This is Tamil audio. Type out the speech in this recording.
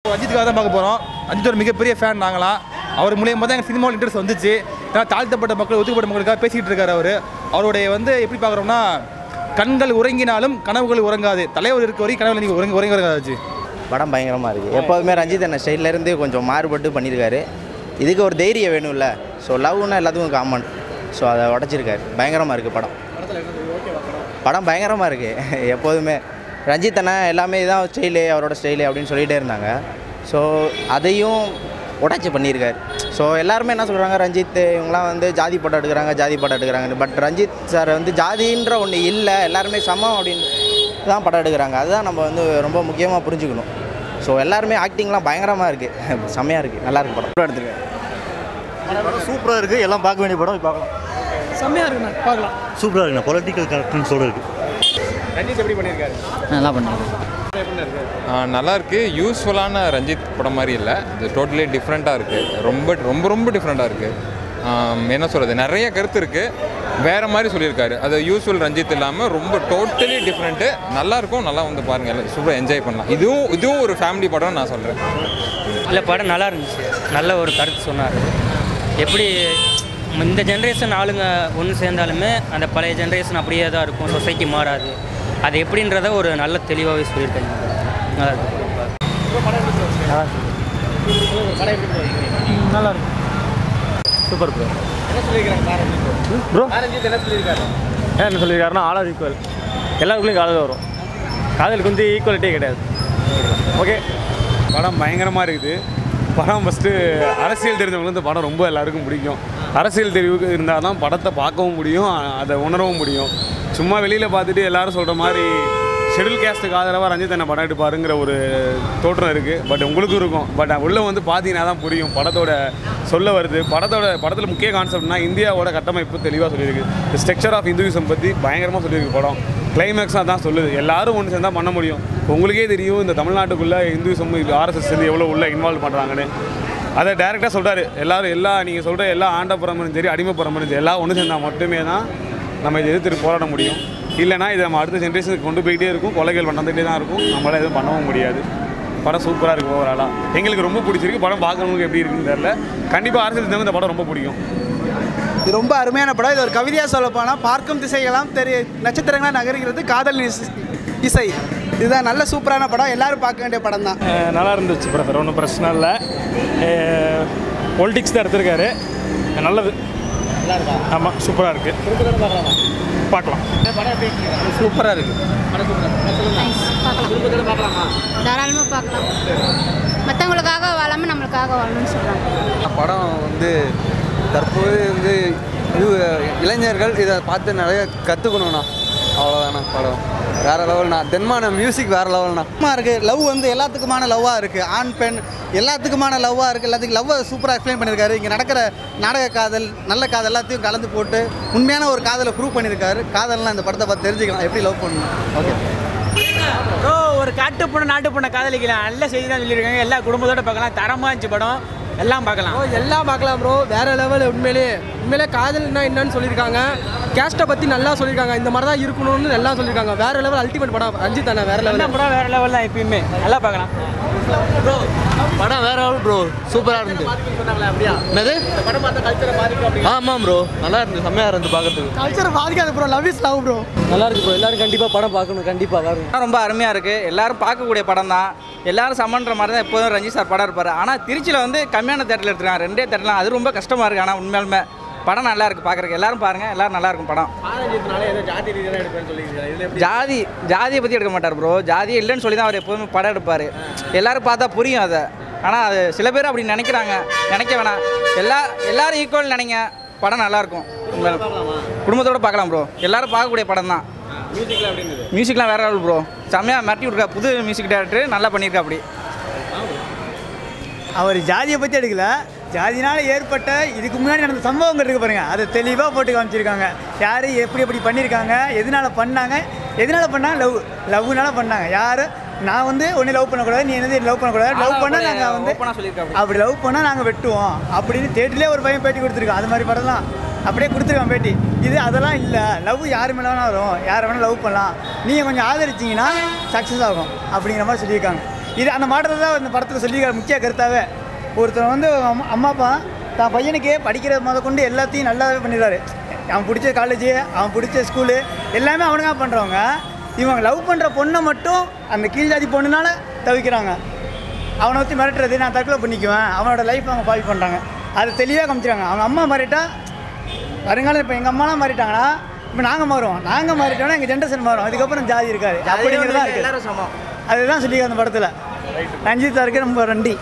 அஜித்துக்காக தான் பார்க்க போகிறோம் அஜித் ஒரு மிகப்பெரிய ஃபேன் நாங்களாம் அவர் மூலியமாக தான் எங்கள் சினிமாவில் இன்ட்ரெஸ்ட் வந்துச்சு ஏன்னா தாழ்த்தப்பட்ட மக்கள் ஒதுக்கப்பட்ட மக்களுக்காக பேசிக்கிட்டு இருக்காரு அவர் அவருடைய வந்து எப்படி பார்க்குறோம்னா கண்கள் உறங்கினாலும் கனவுகள் உறங்காது தலைவர் இருக்க வரைக்கும் கனவுல நீங்கள் உறங்கி உறங்கி உறங்காது படம் பயங்கரமாக இருக்குது எப்போதுமே ரஞ்சித் அண்ணன் ஸ்டைல்லேருந்து கொஞ்சம் மாறுபட்டு பண்ணியிருக்காரு இதுக்கு ஒரு தைரியம் வேணும்ல ஸோ லவ்னா எல்லாத்துக்கும் காமன் ஸோ அதை உடச்சிருக்காரு பயங்கரமாக இருக்குது படம் படம் பயங்கரமாக இருக்குது எப்போதுமே ரஞ்சித் அண்ணன் எல்லாமே இதான் ஸ்டைலு அவரோட ஸ்டைலு அப்படின்னு சொல்லிகிட்டே இருந்தாங்க ஸோ அதையும் உடைச்சி பண்ணியிருக்காரு ஸோ எல்லாருமே என்ன சொல்கிறாங்க ரஞ்சித் இவங்களாம் வந்து ஜாதி படம் எடுக்கிறாங்க ஜாதி படம் எடுக்கிறாங்க பட் ரஞ்சித் சார் வந்து ஜாதின்ற ஒன்று இல்லை எல்லாருமே சமம் அப்படின்னு தான் படம் எடுக்கிறாங்க அதுதான் நம்ம வந்து ரொம்ப முக்கியமாக புரிஞ்சுக்கணும் ஸோ எல்லாருமே ஆக்டிங்லாம் பயங்கரமாக இருக்குது செம்மையாக இருக்குது நல்லா இருக்கு படம் எடுத்துருக்கேன் படம் சூப்பராக இருக்குது எல்லாம் பார்க்க வேண்டிய படம் போய் பார்க்கலாம் செம்மையாக இருக்குண்ணா பார்க்கலாம் சூப்பராக இருக்குண்ணா பொலிட்டிக்கல் கரெக்ட்னு இருக்குது ரஞ்சித் எப்படி பண்ணியிருக்காரு நல்லா பண்ணாங்க ஆ, நல்லா இருக்கு யூஸ்ஃபுல்லான ரஞ்சித் படம் மாதிரி இல்லை இது டோட்டலி டிஃப்ரெண்ட்டாக இருக்குது ரொம்ப ரொம்ப ரொம்ப டிஃப்ரெண்ட்டாக இருக்குது என்ன சொல்கிறது நிறைய கருத்து இருக்குது வேறு மாதிரி சொல்லியிருக்காரு அது யூஸ்ஃபுல் ரஞ்சித் இல்லாமல் ரொம்ப டோட்டலி டிஃப்ரெண்ட்டு நல்லா இருக்கும் நல்லா வந்து பாருங்கள் எல்லாம் சூப்பராக என்ஜாய் பண்ணலாம் இதுவும் இதுவும் ஒரு ஃபேமிலி படம் நான் சொல்கிறேன் இல்லை படம் நல்லா இருந்துச்சு நல்ல ஒரு கருத்து சொன்னார் எப்படி இந்த ஜென்ரேஷன் ஆளுங்க ஒன்று சேர்ந்தாலுமே அந்த பழைய ஜென்ரேஷன் அப்படியே தான் இருக்கும் சொசைட்டி மாறாது அது எப்படின்றத ஒரு நல்ல தெளிவாகவே சொல்லியிருக்காங்க நல்லா இருக்கு நல்லா இருக்கு சூப்பர் ப்ரோ என்ன சொல்லியிருக்காங்க ப்ரோ ரஞ்சித் என்ன சொல்லியிருக்காரு ஏன் என்ன சொல்லியிருக்காருன்னா ஆல் ஆர் ஈக்குவல் எல்லாருக்குள்ளேயும் காதல் வரும் காதலுக்கு வந்து ஈக்குவலிட்டியே கிடையாது ஓகே படம் பயங்கரமாக இருக்குது படம் ஃபஸ்ட்டு அரசியல் தெரிஞ்சவங்களுக்கு இந்த படம் ரொம்ப எல்லாருக்கும் பிடிக்கும் அரசியல் தெரிவுக்கு இருந்தால் தான் படத்தை பார்க்கவும் முடியும் அதை உணரவும் முடியும் சும்மா வெளியில் பார்த்துட்டு எல்லாரும் சொல்கிற மாதிரி ஷெடியூல் கேஸ்ட்டுக்கு ஆதரவாக ரஞ்சித் என்ன படம் எடுப்பாருங்கிற ஒரு தோற்றம் இருக்குது பட் உங்களுக்கும் இருக்கும் பட் உள்ளே வந்து பார்த்தீங்கன்னா தான் புரியும் படத்தோட சொல்ல வருது படத்தோட படத்தில் முக்கிய கான்செப்ட்னா இந்தியாவோட கட்டமைப்பு தெளிவாக சொல்லியிருக்கு ஸ்ட்ரக்சர் ஆஃப் இந்துவிசம் பற்றி பயங்கரமாக சொல்லியிருக்கு படம் கிளைமேக்ஸாக தான் சொல்லுது எல்லாரும் ஒன்று சேர்ந்தால் பண்ண முடியும் உங்களுக்கே தெரியும் இந்த தமிழ்நாட்டுக்குள்ளே இந்துவிசம் ஆர்எஸ்எஸ் வந்து எவ்வளோ உள்ள இன்வால்வ் பண்ணுறாங்கன்னு அதை டேரெக்டாக சொல்கிறாரு எல்லாரும் எல்லா நீங்கள் சொல்கிற எல்லா ஆண்டப்புறமும் சரி அடிமைப்புறமும் சரி எல்லாம் ஒன்று சேர்ந்தால் மட்டுமே தான் நம்ம இதை எதிர்த்து போராட முடியும் இல்லைனா இதை நம்ம அடுத்த ஜென்ரேஷனுக்கு கொண்டு போயிட்டே இருக்கும் கொலைகள் நடந்துகிட்டே தான் இருக்கும் நம்மளால் எதுவும் பண்ணவும் முடியாது படம் சூப்பராக இருக்குது ஓவராலாக எங்களுக்கு ரொம்ப பிடிச்சிருக்கு படம் பார்க்கறவங்களுக்கு எப்படி இருக்குன்னு தெரில கண்டிப்பாக அரசியல் தெரிஞ்சவங்க இந்த படம் ரொம்ப பிடிக்கும் இது ரொம்ப அருமையான படம் இது ஒரு கவிதையாக சொல்ல போனால் பார்க்கும் திசைகளாம் தெரிய நட்சத்திரங்களாக நகருகிறது காதல் இஸ்- இசை இதுதான் நல்ல சூப்பரான படம் எல்லாரும் பார்க்க வேண்டிய படம் தான் நல்லா இருந்துச்சு பிரதர் ஒன்றும் பிரச்சனை இல்லை பொலிட்டிக்ஸ் தான் எடுத்திருக்காரு நல்லது ஆமாம் சூப்பராக இருக்குது பார்க்கலாம் சூப்பராக இருக்குது தாராளமாக பார்க்கலாம் மற்றவங்களுக்காக வாழாமல் நம்மளுக்காக வாழணும்னு சொல்கிறாங்க படம் வந்து தற்போது வந்து யூ- இளைஞர்கள் இதை பார்த்து நிறைய கற்றுக்கணுண்ணா அவ்வளோதாண்ணா படம் வேறு லெவல்ண்ணா தென்மான மியூசிக் வேறு லெவல்ண்ணா சும்மா இருக்குது லவ் வந்து எல்லாத்துக்குமான லவ்வாக இருக்குது ஆண் பெண் எல்லாத்துக்குமான லவ்வாக இருக்குது எல்லாத்துக்கும் லவ்வை சூப்பராக எக்ஸ்பிளைன் பண்ணியிருக்காரு இங்கே நடக்கிற நாடக காதல் நல்ல காதல் எல்லாத்தையும் கலந்து போட்டு உண்மையான ஒரு காதலை ப்ரூவ் பண்ணியிருக்காரு காதல்லாம் இந்த படத்தை பார்த்து தெரிஞ்சுக்கலாம் எப்படி லவ் பண்ணணும் ஓகே ப்ரோ ஒரு காட்டு பொண்ணு நாட்டு பொண்ணை காதலிக்கலாம் நல்ல செய்தி தான் சொல்லியிருக்காங்க எல்லா குடும்பத்தோட பார்க்கலாம் தரமாக இருந்துச்சு படம் எல்லாம் பார்க்கலாம் எல்லாம் பார்க்கலாம் ப்ரோ வேற லெவல் உண்மையிலே உண்மையிலே காதல்னா என்னன்னு சொல்லியிருக்காங்க கேஸ்ட்டை பற்றி நல்லா சொல்லியிருக்காங்க இந்த மாதிரி தான் இருக்கணும்னு எல்லாம் சொல்லியிருக்காங்க வேற லெவல் அல்டிமேட் படம் ரஞ்சித் அண்ணா வேற லெவல் எல்லாம் படம் வேற லெவல் தான் எப்பயுமே நல்லா பார்க்கலாம் படம் வேறு லெவல் ப்ரோ சூப்பராக இருந்து என்னது ஆமாம் ப்ரோ நல்லா இருந்து செம்மையாக இருந்து பார்க்கறதுக்கு கல்ச்சரை பாதிக்காது bro love is love bro நல்லா இருக்கு ப்ரோ எல்லாரும் கண்டிப்பாக படம் பார்க்கணும் கண்டிப்பாக வரும் ரொம்ப அருமையாக இருக்குது எல்லாரும் பார்க்கக்கூடிய படம் தான் எல்லாரும் சமன்ற மாதிரி தான் எப்போதும் ரஞ்சித் சார் படம் இருப்பார் ஆனால் திருச்சியில் வந்து கம்மியான தேட்டரில் எடுத்துருக்காங்க ரெண்டே தேட்டர்லாம் அது ரொம்ப கஷ்டமாக இருக்குது ஆனால் உண்மையாலுமே படம் நல்லா இருக்குது பார்க்குறக்கு எல்லாரும் பாருங்கள் எல்லாரும் நல்லா இருக்கும் படம் ஜாதி ஜாதியை பற்றி எடுக்க மாட்டார் ப்ரோ ஜாதியே இல்லைன்னு சொல்லி தான் அவர் எப்போதுமே படம் எடுப்பார் எல்லாரும் பார்த்தா புரியும் அதை ஆனால் அது சில பேர் அப்படி நினைக்கிறாங்க நினைக்க வேணாம் எல்லா எல்லாரும் ஈக்குவல் நினைங்க படம் நல்லாயிருக்கும் குடும்பத்தோடு பார்க்கலாம் ப்ரோ எல்லாரும் பார்க்கக்கூடிய படம் தான் மியூசிக்லாம் வேற லெவல் ப்ரோ செம்மையாக மிரட்டி விட்ருக்கா புது மியூசிக் டேரக்டர் நல்லா பண்ணியிருக்கா அப்படி அவர் ஜாதியை பற்றி எடுக்கல ஜாதினால ஏற்பட்ட இதுக்கு முன்னாடி நடந்த சம்பவங்கள் இருக்கு பாருங்க அதை தெளிவாக போட்டு காமிச்சிருக்காங்க யார் எப்படி எப்படி பண்ணியிருக்காங்க எதனால பண்ணாங்க எதனால பண்ணாங்க லவ் லவ்னால பண்ணாங்க யார் நான் வந்து ஒன்று லவ் பண்ணக்கூடாது நீ என்னது லவ் பண்ணக்கூடாது லவ் பண்ணால் நாங்கள் வந்து ஓப்பனாக சொல்லியிருக்கா அப்படி லவ் பண்ணால் நாங்கள் வெட்டுவோம் அப்படின்னு தேட்டர்லேயே ஒரு பையன் பேட்டி கொடுத்துருக்கான் அது மாதிரி படம்லாம் அப்படியே கொடுத்துருக்கான் பேட்டி இது அதெல்லாம் இல்லை லவ் யார் மேலே வேணால் வரும் யாரை வேணால் லவ் பண்ணலாம் நீங்கள் கொஞ்சம் ஆதரிச்சிங்கன்னா சக்ஸஸ் ஆகும் அப்படிங்கிற மாதிரி சொல்லியிருக்காங்க இது அந்த மாற்றத்தை தான் இந்த படத்தில் சொல்லியிருக்காரு முக்கிய கருத்தாவே ஒருத்தர் வந்து அம்மா அம்மா அப்பா தான் பையனுக்கு படிக்கிறது முத கொண்டு எல்லாத்தையும் நல்லாவே பண்ணிடுறாரு அவன் பிடிச்ச காலேஜு அவன் பிடிச்ச ஸ்கூலு எல்லாமே அவனுங்க பண்ணுறவங்க இவங்க லவ் பண்ணுற பொண்ணை மட்டும் அந்த கீழ் ஜாதி பொண்ணுனால தவிக்கிறாங்க அவனை வச்சு மிரட்டுறது நான் தற்கொலை பண்ணிக்குவேன் அவனோட லைஃப் அவங்க ஃபால் பண்ணுறாங்க அது தெளிவாக காமிச்சிருக்காங்க அவங்க அம்மா மாறிட்டா வருங்காலம் இப்போ எங்கள் அம்மாலாம் மாறிட்டாங்கன்னா இப்போ நாங்கள் மாறுவோம் நாங்கள் மாறிட்டோம்னா எங்கள் ஜென்ரேஷன் மாறும் அதுக்கப்புறம் ஜாதி இருக்காது அப்படிங்கிறதா எல்லாரும் இருக்குது சமம் அதுதான் சொல்லி அந்த படத்தில் ரஞ்சித் சாருக்கு ரொம்ப நன்றி